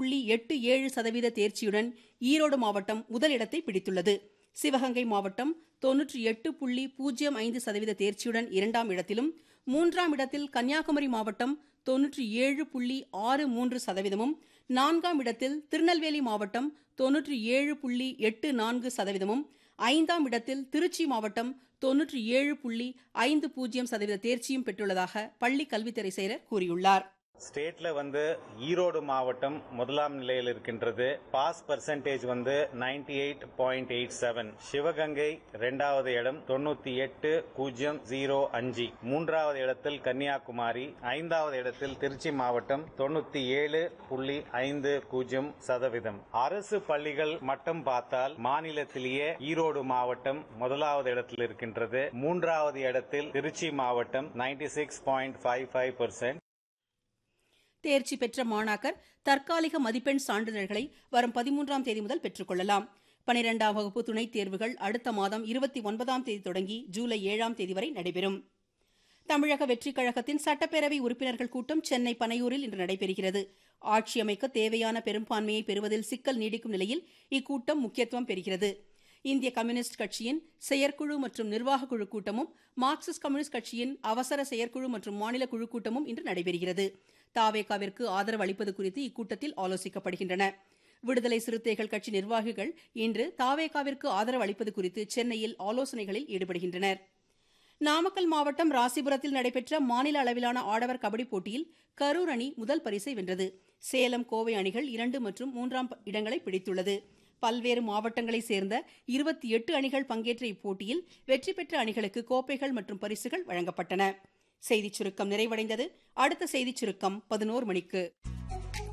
புள்ளி எட்டு ஏழு சதவீத தேர்ச்சியுடன் ஈரோடு மாவட்டம் முதலிடத்தை பிடித்துள்ளது சிவகங்கை மாவட்டம் தொன்னூற்றி எட்டு புள்ளி பூஜ்ஜியம் ஐந்து சதவீத தேர்ச்சியுடன் இரண்டாம் இடத்திலும் மூன்றாம் இடத்தில் கன்னியாகுமரி மாவட்டம் தொன்னூற்றி ஏழு புள்ளி ஆறு மூன்று சதவீதமும் நான்காம் இடத்தில் திருநெல்வேலி மாவட்டம் தொன்னூற்றி ஏழு புள்ளி எட்டு நான்கு சதவீதமும் ஐந்தாம் இடத்தில் திருச்சி மாவட்டம் தொன்னூற்றி ஏழு புள்ளி ஐந்து பூஜ்ஜியம் சதவீத தேர்ச்சியும் பெற்றுள்ளதாக பள்ளி கல்வித்துறை செயலர் கூறியுள்ளார் ஸ்டேட்ல வந்து ஈரோடு மாவட்டம் முதலாம் நிலையில் இருக்கின்றது பாஸ் பர்சன்டேஜ் வந்து ninety eight point eight seven Sivaganga இரண்டாவது இடம் தொண்ணூத்தி எட்டு பூஜ்ஜியம் ஜீரோ அஞ்சு மூன்றாவது இடத்தில் கன்னியாகுமரி ஐந்தாவது இடத்தில் திருச்சி மாவட்டம் தொண்ணூத்தி ஏழு புள்ளி ஐந்து பூஜ்ஜியம் சதவீதம் அரசு பள்ளிகள் மட்டும் பார்த்தால் மாநிலத்திலேயே ஈரோடு மாவட்டம் முதலாவது இடத்தில் இருக்கின்றது மூன்றாவது இடத்தில் திருச்சி மாவட்டம் ninety six point five five percent தேர்ச்சி பெற்ற மாணாக்கர் தற்காலிக மதிப்பெண் சான்றிதழ்களை வரும் பதிமூன்றாம் தேதி முதல் பெற்றுக்கொள்ளலாம் பனிரெண்டாம் வகுப்பு துணைத் தேர்வுகள் அடுத்த மாதம் இருபத்தி ஒன்பதாம் தேதி தொடங்கி ஜூலை ஏழாம் தேதி வரை நடைபெறும் தமிழக வெற்றிக் கழகத்தின் சட்டப்பேரவை உறுப்பினர்கள் கூட்டம் சென்னை பனையூரில் இன்று நடைபெறுகிறது ஆட்சி அமைக்க தேவையான பெரும்பான்மையை பெறுவதில் சிக்கல் நீடிக்கும் நிலையில் இக்கூட்டம் முக்கியத்துவம் பெறுகிறது இந்திய கம்யூனிஸ்ட் கட்சியின் செயற்குழு மற்றும் நிர்வாக குழு கூட்டமும் மார்க்சிஸ்ட் கம்யூனிஸ்ட் கட்சியின் அவசர செயற்குழு மற்றும் மாநில குழு கூட்டமும் இன்று நடைபெறுகிறது தாவேகாவிற்கு ஆதரவு அளிப்பது குறித்து இக்கூட்டத்தில் ஆலோசிக்கப்படுகின்றன விடுதலை சிறுத்தைகள் கட்சி நிர்வாகிகள் இன்று தாவேகாவிற்கு ஆதரவு அளிப்பது குறித்து சென்னையில் ஆலோசனைகளில் ஈடுபடுகின்றனர் நாமக்கல் மாவட்டம் ராசிபுரத்தில் நடைபெற்ற மாநில அளவிலான ஆடவர் கபடி போட்டியில் கரூர் அணி முதல் பரிசை வென்றது சேலம் கோவை அணிகள் இரண்டு மற்றும் மூன்றாம் இடங்களை பிடித்துள்ளது பல்வேறு மாவட்டங்களைச் சேர்ந்த இருபத்தி எட்டு அணிகள் பங்கேற்ற இப்போட்டியில் வெற்றி பெற்ற அணிகளுக்கு கோப்பைகள் மற்றும் பரிசுகள் வழங்கப்பட்டன செய்திச் சுருக்கம் நிறைவடைந்தது அடுத்த செய்திச் சுருக்கம் பதினோரு மணிக்கு